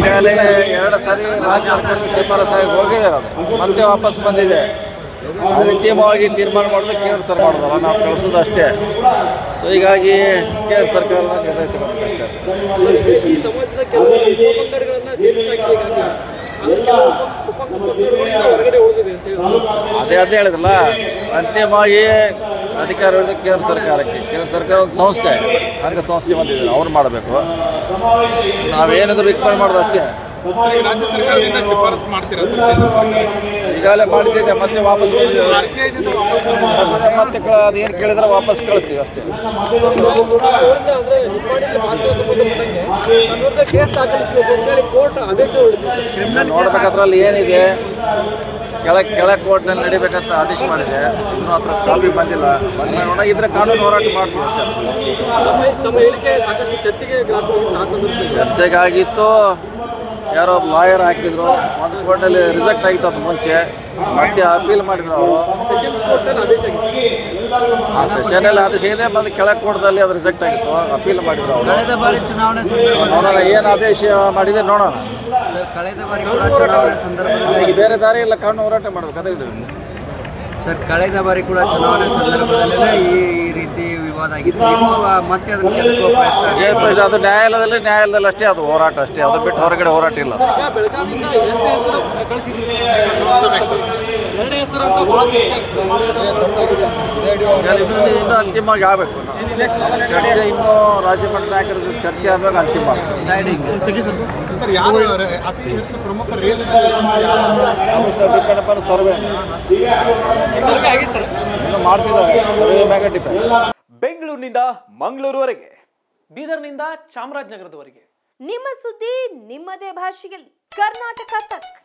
ಈಗಾಗಲೇ ಎರಡು ಸಾರಿ ರಾಜ್ಯ ಸರ್ಕಾರದ ಶಿಫಾರಸಾಗಿ ಹೋಗಿದೆ ಅದು ಮತ್ತೆ ವಾಪಸ್ ಬಂದಿದೆ ಅಂತಿಮವಾಗಿ ತೀರ್ಮಾನ ಮಾಡೋದು ಕೇಂದ್ರ ಸರ್ಕಾರ ಮಾಡೋದಲ್ಲ ನಾವು ಕಳಿಸೋದು ಅಷ್ಟೇ ಸೊ ಹೀಗಾಗಿ ಕೇಂದ್ರ ಸರ್ಕಾರದ ನಿರ್ಣಯ ತಗೋಬೇಕಷ್ಟೇ ಈ ಸಮಾಜದ ಕೆಲವು ಉಪಪಂಗಡಗಳನ್ನ ಸೇರಿಸಲಾಗಿದೆ ಈಗಾಗಲೇ. ಆದ್ರೆ ಕೆಲವು ಉಪ ಉಪಪಂಗಡಗಳು ಇನ್ನೂ ಹೊರಗಡೆ ಉಳಿದಿದೆ ಅಂತ ಹೇಳಿ ಅದೇ ಅದೇ ಹೇಳಿದ್ರಲ್ಲ ಅಂತಿಮವಾಗಿ ಅಧಿಕಾರ ಇರೋದು ಕೇಂದ್ರ ಸರ್ಕಾರಕ್ಕೆ ಕೇಂದ್ರ ಸರ್ಕಾರ ಒಂದು ಸಂಸ್ಥೆ ಹಂಗೆ ಸಂಸ್ಥೆ ಬಂದಿದ್ದಾರೆ ಅವ್ರು ಮಾಡಬೇಕು ನಾವೇನಾದರೂ ರಿಕ್ಮೆಂಡ್ ಮಾಡೋದು ಅಷ್ಟೇ ರಾಜ್ಯ ಸರ್ಕಾರದಿಂದ ಶಿಫಾರಸು ಮಾಡ್ತೀರಾ ಸರ್ ಕೇಂದ್ರ ಸರ್ಕಾರ ಈಗಾಗಲೇ ಮಾಡಿದ್ದೆ ಮತ್ತೆ ವಾಪಸ್ ಬಂದಿದೆ ಆರ್ಟಿಐದಿಂದ ವಾಪಸ್ ಬಂದಿದೆ. ಮತ್ತೆ ಮತ್ತೆ ಕ- ಅದೇನು ಕೇಳಿದ್ರೆ ವಾಪಸ್ ಕಳಿಸ್ತೀವಿ ಅಷ್ಟೇ ಅವರಿಂದ ಅಂದ್ರೆ ನಿಪ್ಪಾಣಿಯಲ್ಲಿ ಭಾಷಣ ಸಂಬಂಧಪಟ್ಟಂಗೆ ನನ್ನ ವಿರುದ್ಧ ಕೇಸ್ ದಾಖಲಿಸಬೇಕು ಅಂತ ಹೇಳಿ ಕೋರ್ಟ್ ಆದೇಶ ಹೊರಡಿಸಿದೆ ನೋಡ್ಬೇಕಾದ್ರಲ್ಲಿ ಏನಿದೆ ಕೆಳ ಕೆಳ ಕೋರ್ಟ್ನಲ್ಲಿ ನಡಿಬೇಕಂತ ಆದೇಶ ಮಾಡಿದೆ ಇನ್ನೂ ಹತ್ರ ಕಾಪಿ ಬಂದಿಲ್ಲ ಬಂದ್ಮೇಲೆ ನೋಡ ಇದ್ರೆ ಕಾನೂನು ಹೋರಾಟ ಮಾಡ್ತೀವಿ ಅಷ್ಟೇ ತಮ್ಮ ತಮ್ಮ ಹೇಳಿಕೆ ಸಾಕಷ್ಟು ಚರ್ಚೆಗೆ ಗ್ರಾಸವಾಗಿತ್ತು ಆ ಸಂದರ್ಭದಲ್ಲಿ ಚರ್ಚೆಗಾಗಿತ್ತು ಯಾರೋ ಒಬ್ಬ ಲಾಯರ್ ಹಾಕಿದ್ರು ಒಂದು ಕೋರ್ಟಲ್ಲಿ ರಿಜೆಕ್ಟ್ ಆಗಿತ್ತು ಅದು ಮುಂಚೆ ಮತ್ತೆ ಅಪೀಲ್ ಮಾಡಿದ್ರು ಅವರು ಸೆಷನ್ಸ್ ಕೋರ್ಟಲ್ಲಿ ಆದೇಶ ಆಗಿತ್ತು ಆ ಸೆಷನಲ್ಲಿ ಆದೇಶ ಇದೆ ಬಂದು ಕೆಳಗೆ ಕೋರ್ಟ್ದಲ್ಲಿ ಅದು ರಿಜೆಕ್ಟ್ ಆಗಿತ್ತು ಅಪೀಲ್ ಮಾಡಿದ್ರು ಅವರು ಕಳೆದ ಬಾರಿ ಚುನಾವಣೆ ಸಂದರ್ಭ ನೋಡೋಣ ಏನು ಆದೇಶ ಮಾಡಿದೆ ನೋಡೋಣ ಸರ್, ಕಳೆದ ಬಾರಿ ಕೂಡ ಚುನಾವಣೆ ಸಂದರ್ಭದಲ್ಲಿ ಈಗ ಬೇರೆ ದಾರಿ ಇಲ್ಲ ಕಾನೂನು ಹೋರಾಟ ಮಾಡ್ಬೇಕು ಅದೇ ಇದು. ಸರ್ ಕಳೆದ ಬಾರಿ ಕೂಡ ಚುನಾವಣೆ ಸಂದರ್ಭದಲ್ಲೇ ಈ ಈ ರೀತಿ ವಿವಾದ ಆಗಿತ್ತು ಈಗ ಮತ್ತೆ ಅದನ್ನು ಕೆದಕುವ ಪ್ರಯತ್ನ ಏನ್ ಪ್ರಶ್ನೆ ಅದು ನ್ಯಾಯಾಲಯದಲ್ಲಿ ನ್ಯಾಯಾಲಯದಲ್ಲಿ ಅಷ್ಟೇ ಅದು ಹೋರಾಟ ಅಷ್ಟೇ ಅದು ಬಿಟ್ಟು ಹೊರಗಡೆ ಹೋರಾಟ ಇಲ್ಲ ಈಗ ಬೆಳಗಾವಿಯಿಂದ ಎಷ್ಟು ಹೆಸರು ಕಳಿಸಿದ್ರಿ ಎರಡನೇ ಹೆಸರು ಅಂತ ಬಹಳ ಚರ್ಚೆ ಆಗ್ತದೆ ಈಗ ಇನ್ನೂ ಇನ್ನೂ ಅಂತಿಮವಾಗಿ ಆಗಬೇಕು ಚರ್ಚೆ ಇನ್ನೂ ರಾಜ್ಯ ಮಟ್ಟ ನಾಯಕರ ಜೊತೆ ಚರ್ಚೆ ಆದ್ಮೇಲೆ ಅಂತಿಮ ಆಗ್ಬೇಕು. ಸರ್ ಯಾರು ಅತಿ ಹೆಚ್ಚು ಪ್ರಮುಖ ರೇಸ್ ಅದು sir depend upon survey survey ಆಗಿತ್ತು ಸರ್ ಇನ್ನೂ ಮಾಡ್ತಿದ್ದಾರೆ ಸರ್ವೆ ಮ್ಯಾಗ ಡಿಪೆಂಡ್ ಬೆಂಗಳೂರಿನಿಂದ ಮಂಗಳೂರುವರೆಗೆ ಬೀದರ್ನಿಂದ ಚಾಮರಾಜನಗರದವರೆಗೆ ನಿಮ್ಮ ಸುದ್ದಿ ನಿಮ್ಮದೇ ಭಾಷೆಯಲ್ಲಿ ಕರ್ನಾಟಕ ತಕ್